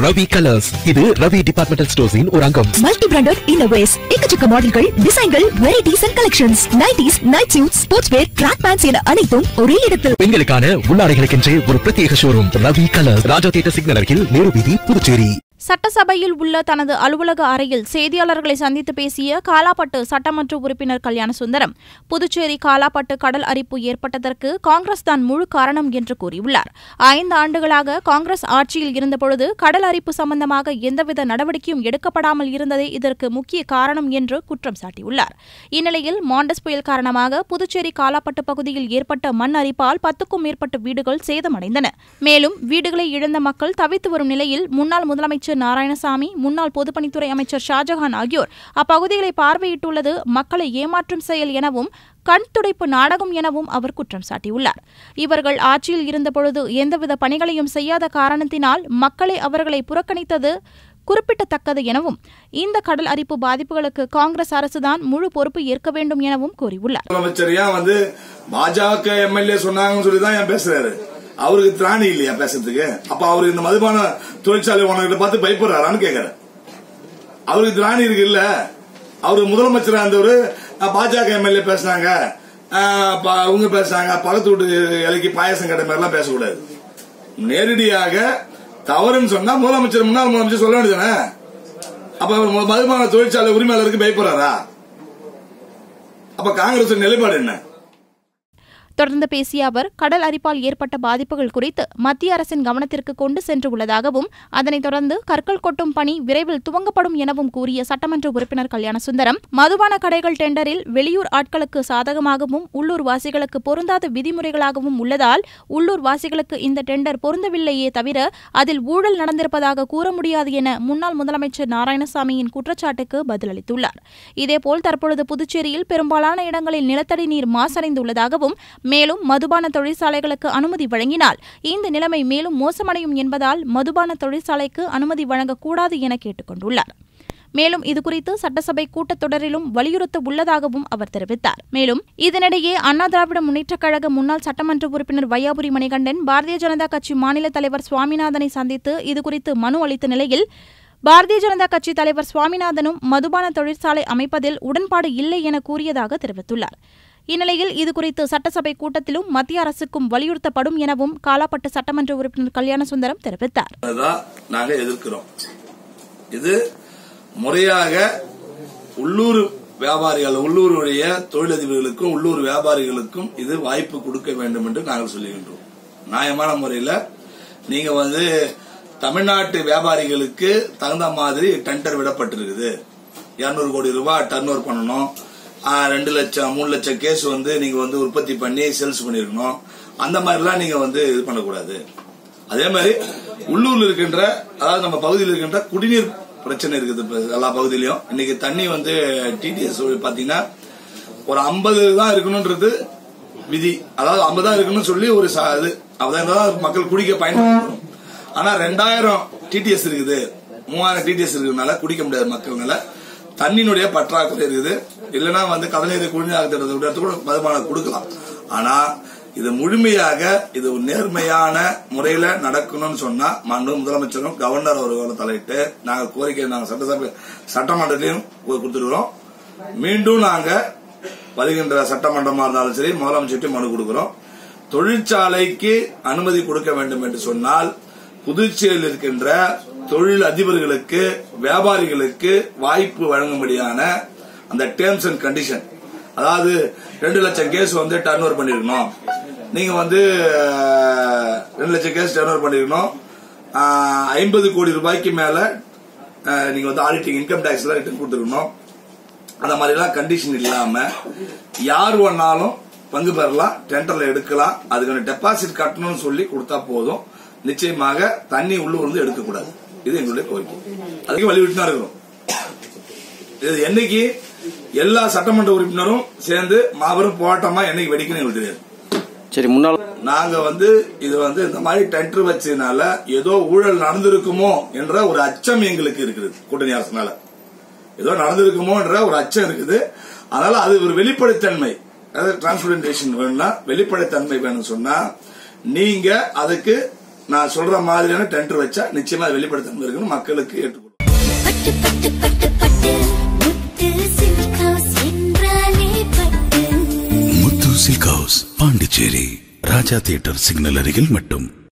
Ravi colours இது Ravi departmental ஸ்டோர்ஸின் ஒரு அங்கம் மல்டி பிராண்டட் இன்னோவேஸ் எக்கச்சக்க மாடல்கள் டிசைன்கள் varieties and collections nighties night suit sports wear track pants என அனைத்தும் ஒரே இடத்தில் பெண்களுக்கான உள்ளாடைகளுக்கென்றே ஒரு பிரத்யேக showroom Ravi colours Raja theatre signal அருகில் நேரு வீதி புதுச்சேரி சட்டசபையில் உள்ள தனது அலுவலக அறையில் செய்தியாளர்களை சந்தித்து பேசிய காலாப்பட்டு சட்டமன்ற உறுப்பினர் கல்யாண சுந்தரம் புதுச்சேரி காலாப்பட்டு கடல் அரிப்பு ஏற்பட்டதற்கு காங்கிரஸ் தான் முழு காரணம் என்று கூறியுள்ளார் ஐந்து ஆண்டுகளாக காங்கிரஸ் ஆட்சியில் இருந்தபொழுது கடல் அரிப்பு சம்பந்தமாக எந்தவித நடவடிக்கையும் எடுக்கப்படாமல் இருந்ததே இதற்கு முக்கிய காரணம் என்று குற்றம் சாட்டியுள்ளார் இந்நிலையில் மாண்டஸ் புயல் காரணமாக புதுச்சேரி காலாப்பட்டு பகுதியில் ஏற்பட்ட மண் அரிப்பால் பத்துக்கும் மேற்பட்ட வீடுகள் சேதமடைந்தன மேலும் வீடுகளை இழந்த மக்கள் தவித்து வரும் நிலையில் முன்னாள் முதலமைச்சர் நாராயணசாமி முன்னாள் பொதுப்பணித்துறை அமைச்சர் ஷாஜஹான் ஆகியோர் அப்பகுதிகளை பார்வையிட்டுள்ளது மக்களை ஏமாற்றும் செயல் எனவும் கண் துடைப்பு நாடகம் எனவும் அவர் குற்றம் சாட்டியுள்ளார் இவர்கள் ஆட்சியில் இருந்தபொழுது எந்தவித பணிகளையும் செய்யாத காரணத்தினால் மக்களை அவர்களை புறக்கணித்தது குறிப்பிடத்தக்கது எனவும் இந்த கடல் அரிப்பு பாதிப்புகளுக்கு காங்கிரஸ் அரசுதான் முழு பொறுப்பு ஏற்க வேண்டும் எனவும் கூறியுள்ளார் முதலமைச்சர் ஏன் வந்து பாஜக எம்எல்ஏ சொன்னாங்கன்னு சொல்லி தான் ஏன் பேசுறாரு அவருக்கு திராணி இல்லையா பேசுறதுக்கு அப்ப அவரு இந்த மதுபான தொழிற்சாலை உனக்கிட்ட பார்த்து பயப்படுறாரான்னு கேக்குறேன் அவருக்கு திராணி இருக்கு இல்ல அவரு முதலமைச்சரா இருந்தவரு அஹ், பாஜக எம்எல்ஏ பேசினாங்க அஹ், ப- அவங்க பேசுறாங்க பக்கத்து வீட்டு இலைக்கு பாயசம் கடை மாதிரிலாம் பேசக்கூடாது நேரடியாக தவறுன்னு சொன்னா முதலமைச்சர் முன்னாள் முதலமைச்சர் சொல்ல வேண்டியதானே அப்ப அவர் மு- மதுபான தொழிற்சாலை உரிமையாளருக்கு பயப்படுறாரா அப்ப காங்கிரஸ் நிலைப்பாடு என்ன தொடர்ந்து பேசிய அவர் கடல் அரிப்பால் ஏற்பட்ட பாதிப்புகள் குறித்து மத்திய அரசின் கவனத்திற்கு கொண்டு சென்று உள்ளதாகவும் அதனைத் தொடர்ந்து கற்கள் கொட்டும் பணி விரைவில் துவங்கப்படும் எனவும் கூறிய சட்டமன்ற உறுப்பினர் கல்யாணசுந்தரம் மதுபான கடைகள் டெண்டரில் வெளியூர் ஆட்களுக்கு சாதகமாகவும் உள்ளூர் வாசிகளுக்கு பொருந்தாத விதிமுறைகளாகவும் உள்ளதால் உள்ளூர் வாசிகளுக்கு இந்த டெண்டர் பொருந்தவில்லையே தவிர அதில் ஊழல் நடந்திருப்பதாக கூற முடியாது என முன்னாள் முதலமைச்சர் நாராயணசாமியின் குற்றச்சாட்டுக்கு பதிலளித்துள்ளார் இதேபோல் தற்பொழுது புதுச்சேரியில் பெரும்பாலான இடங்களில் நிலத்தடி நீர் மாசடைந்துள்ளதாகவும் மேலும் மதுபான தொழிற்சாலைகளுக்கு அனுமதி வழங்கினால் இந்த நிலைமை மேலும் மோசமடையும் என்பதால் மதுபான தொழிற்சாலைக்கு அனுமதி வழங்கக்கூடாது என கேட்டுக் கொண்டுள்ளார் மேலும் இதுகுறித்து சட்டசபை கூட்டத்தொடரிலும் வலியுறுத்த உள்ளதாகவும் அவர் தெரிவித்தார் மேலும் இதனிடையே அண்ணா திராவிட முன்னேற்றக் கழக முன்னாள் சட்டமன்ற உறுப்பினர் வையாபுரி மணிகண்டன் பாரதிய ஜனதா கட்சி மாநில தலைவர் சுவாமிநாதனை சந்தித்து இதுகுறித்து மனு அளித்த நிலையில் பாரதிய ஜனதா கட்சி தலைவர் சுவாமிநாதனும் மதுபான தொழிற்சாலை அமைப்பதில் உடன்பாடு இல்லை என கூறியதாக தெரிவித்துள்ளார் இந்நிலையில் இதுகுறித்து சட்டசபை கூட்டத்திலும் மத்திய அரசுக்கும் வலியுறுத்தப்படும் எனவும் காலாப்பட்டு சட்டமன்ற உறுப்பினர் கல்யாணசுந்தரம் தெரிவித்தார் தான் நாங்க எதிர்க்கிறோம் இது முறையாக உள்ளூர் வியாபாரிகள் உள்ளூருடைய தொழிலதிபர்களுக்கும் உள்ளூர் வியாபாரிகளுக்கும் இது வாய்ப்பு கொடுக்க வேண்டும் என்று நாங்கள் சொல்லுகின்றோம் நியாயமான முறையில் நீங்க வந்து தமிழ்நாட்டு வியாபாரிகளுக்கு தகுந்த மாதிரி டெண்டர் விடப்பட்டிருக்குது இருநூறு கோடி ரூபாய் டர்ன் ஓவர் பண்ணணும் ஆ, ரெண்டு லட்சம் மூணு லட்சம் கேஸ் வந்து நீங்க வந்து உற்பத்தி பண்ணி சேல்ஸ் பண்ணிருக்கணும் அந்த மாதிரிலாம் நீங்க வந்து இது பண்ணக்கூடாது அதே மாதிரி உள்ளூர்ல இருக்கின்ற அதாவது நம்ம பகுதியில் இருக்கின்ற குடிநீர் பிரச்சனை இருக்குது இப்ப எல்லா பகுதியிலயும் இன்னைக்கு தண்ணி வந்து டிடிஎஸ் பாத்தீங்கன்னா ஒரு ஐம்பது தான் இருக்கணும்ன்றது விதி அதாவது ஐம்பது தான் இருக்கணும்னு சொல்லி ஒரு ச- இது அப்பதான் தான் மக்கள் குடிக்க பயன்படுத்தணும் ஆனா ரெண்டாயிரம் டிடிஎஸ் இருக்குது மூவாயிரம் டிடிஎஸ் இருக்கிறதுனால குடிக்க முடியாது மக்கள்னால தண்ணியினுடைய பற்றாக்குறை இருக்குது இல்லைன்னா வந்து கடலீர் குடிநீர் திட்டத்தை கூட மதுபானம் கொடுக்கலாம் ஆனா இது முழுமையாக இது ஒரு நேர்மையான முறையில நடக்கணும்னு சொன்னா மாண்பு முதலமைச்சரும் கவர்னர் அவர்களும் தலையிட்டு நாங்க கோரிக்கை நாங்க சட்டசபை சட்டமன்றத்திலையும் கொடுத்துருக்கிறோம் மீண்டும் நாங்க வருகின்ற சட்டமன்றமா இருந்தாலும் சரி முதலமைச்சர்கிட்ட மனு கொடுக்கிறோம் தொழிற்சாலைக்கு அனுமதி கொடுக்க வேண்டும் என்று சொன்னால் புதுச்சேரியில் இருக்கின்ற தொழில் அதிபர்களுக்கு வியாபாரிகளுக்கு வாய்ப்பு வழங்கும்படியான அந்த டேர்ம்ஸ் அண்ட் கண்டிஷன் அதாவது ரெண்டு லட்சம் கேஸ் வந்து டர்ன் ஓவர் பண்ணிருக்கணும் நீங்க வந்து அஹ், ரெண்டு லட்சம் கேஸ் டர்ன் ஓவர் பண்ணிருக்கணும் ஐம்பது கோடி ரூபாய்க்கு மேல அஹ், நீங்க வந்து ஆடிட்டிங் இன்கம் டேக்ஸ் எல்லாம் ரிட்டர்ன் கொடுத்துருக்கணும் அந்த மாதிரிலாம் கண்டிஷன் இல்லாம யார் வேணாலும் பங்கு பெறலாம் டெண்டர்ல எடுக்கலாம் அதுக்கான டெபாசிட் கட்டணும்னு சொல்லி கொடுத்தா போதும் நிச்சயமாக தண்ணி உள்ளூர் வந்து எடுக்கக்கூடாது இது எங்களுடைய கோரிக்கை அதுக்கு வலியுறுத்தி தான் இருக்கிறோம் இது என்னைக்கு எல்லா சட்டமன்ற உறுப்பினரும் சேர்ந்து மாபெரும் போராட்டமா என்னைக்கு வெடிக்கணும் எங்களுக்கு தெரியாது சரி முன்னாள் நாங்க வந்து இது வந்து இந்த மாதிரி டெண்டர் வச்சதுனால ஏதோ ஊழல் நடந்திருக்குமோ என்ற ஒரு அச்சம் எங்களுக்கு இருக்குது கூட்டணி அரசுனால ஏதோ நடந்திருக்குமோன்ற ஒரு அச்சம் இருக்குது அதனால அது ஒரு வெளிப்படைத்தன்மை அதாவது டிரான்ஸ்பரண்டேஷன் வேணும்னா வெளிப்படைத்தன்மை வேணும்னு சொன்னா நீங்க அதுக்கு நான் சொல்ற மாதிரியான டெண்டர் வச்சா நிச்சயமா அது வெளிப்படுத்தாம இருக்கணும் மக்களுக்கு ஏற்றுக்கொள்ளும் பட்டு பட்டு பட்டு பட்டு முத்து சில்க் ஹவுஸ் என்றாலே பட்டு Muthu silk house Pondicherry Raja theatre signal அருகில் மட்டும்